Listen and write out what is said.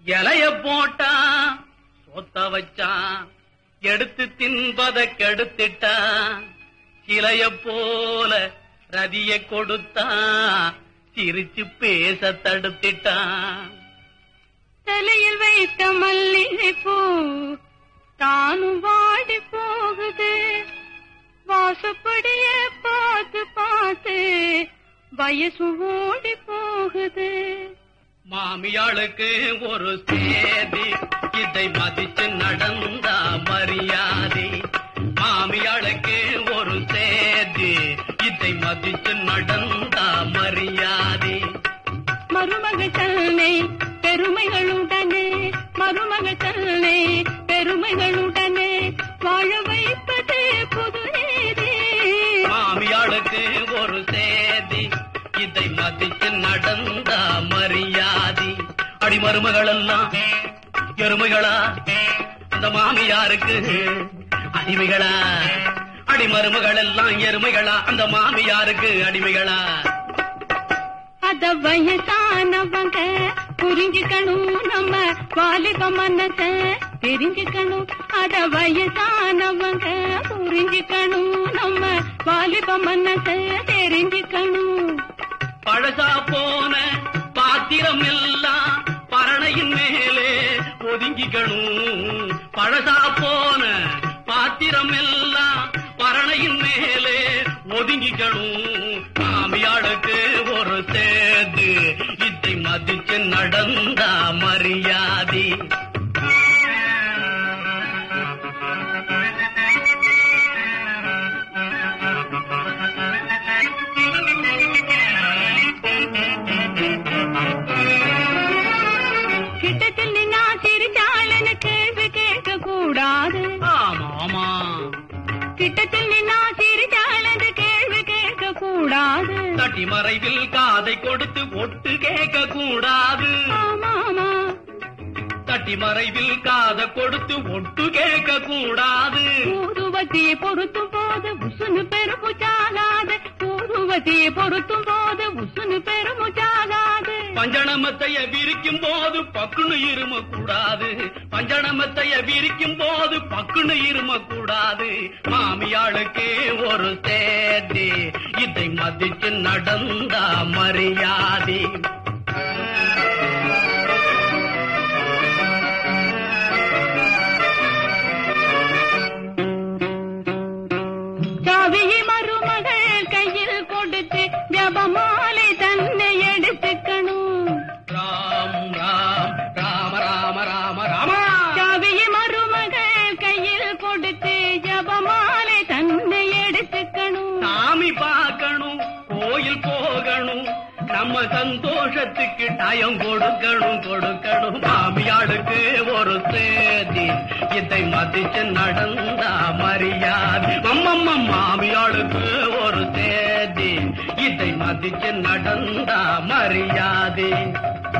இலைய போட்டான் சொத்த வச்சான் எடுத்து தின்பத கெடுத்துட்டான் சிலைய போல ரதிய கொடுத்தான் சிரிச்சு பேச தடுத்துட்டான் தலையில் வைத்த மல்லிகை பூ தானும் வாடி போகுது வாசப்படிய பார்த்து பார்த்து வயசு ஓடி போகுது மாமியாளுக்கு ஒரு சேதி இதை மதிச்சு நடந்தா மரியாதை மாமியாளுக்கு ஒரு சேதி இதை மதிச்சு நடந்தா மரியாதை மருமகள் தன்னை பெருமைகளுடனே மருமகள் தன்னை பெருமைகளுடனே வாழ வைப்பது புது நீதி மாமியாளுக்கு ஒரு சேதி இதை மதிச்சு நடந்தா மரியாதை அடி மருமகள் எல்லாம் எருமைகளா அந்த மாமியாருக்கு அடிமைகளா அடி மருமகள் எல்லாம் எருமைகளா அந்த மாமியாருக்கு அடிமைகளா அத வயசானவங்க புரிஞ்சுக்கணும் நம்ம வாலிப மனச தெரிஞ்சுக்கணும் அத வயசானவங்க புரிஞ்சுக்கணும் நம்ம வாலிப மனச தெரிஞ்சுக்கணும் பழசா போன பாத்திரம் எல்லாம் பரணையின் மேலே ஒதுங்கிக்கணும் பழசா போன பாத்திரம் எல்லாம் பரணையின் மேலே ஒதுங்கிக்கணும் மாமியாளுக்கு ஒரு சேது இதை மதிச்சு நடந்தா மரியாதை கிட்டத்தில் நின்னா சிரிச்சாளன்னு கேள்வி கேட்க கூடாது ஆமா ஆமா கிட்டத்தில் நின்னா சிரிச்சாளன்னு கேள்வி கேட்க கூடாது தட்டி மறைவில் காதை கொடுத்து ஒட்டு கேட்க கூடாது ஆமாமா தட்டி மறைவில் காத கொடுத்து ஒட்டு கேட்க கூடாது ஊதுவத்தியை பொருத்தும் போது உசுனு பெருமுச்சாகாது ஊதுவத்தியை பொருத்தும் போது உசுனு பெருமுச்சாகாது பஞ்சணமத்தைய விரிக்கும் போது பக்குன்னு இரும கூடாது பஞ்சணமத்தைய விரிக்கும் போது பக்குன்னு இரும கூடாது மாமியாளுக்கு ஒரு சேதி இதை மதிச்சு நடந்தா மரியாதை சாவியை மருமகள் கையில் கொடுத்து ஜபமாலை தன்னை எடுத்துக்கணும் ராம் ராம் ராம ராம ராம ராமா சாவியை மருமகள் கையில் கொடுத்து ஜபமாலை தன்னை எடுத்துக்கணும் சாமி பார்க்கணும் கோயில் போகணும் நம்ம சந்தோஷத்துக்கு டயம் கொடுக்கணும் கொடுக்கணும் மாமியாளுக்கு ஒரு சேதி இதை மதிச்சு நடந்தா மரியாதை அம்மம்மா மாமியாளுக்கு ஒரு சேதி இதை மதிச்சு நடந்தா மரியாதை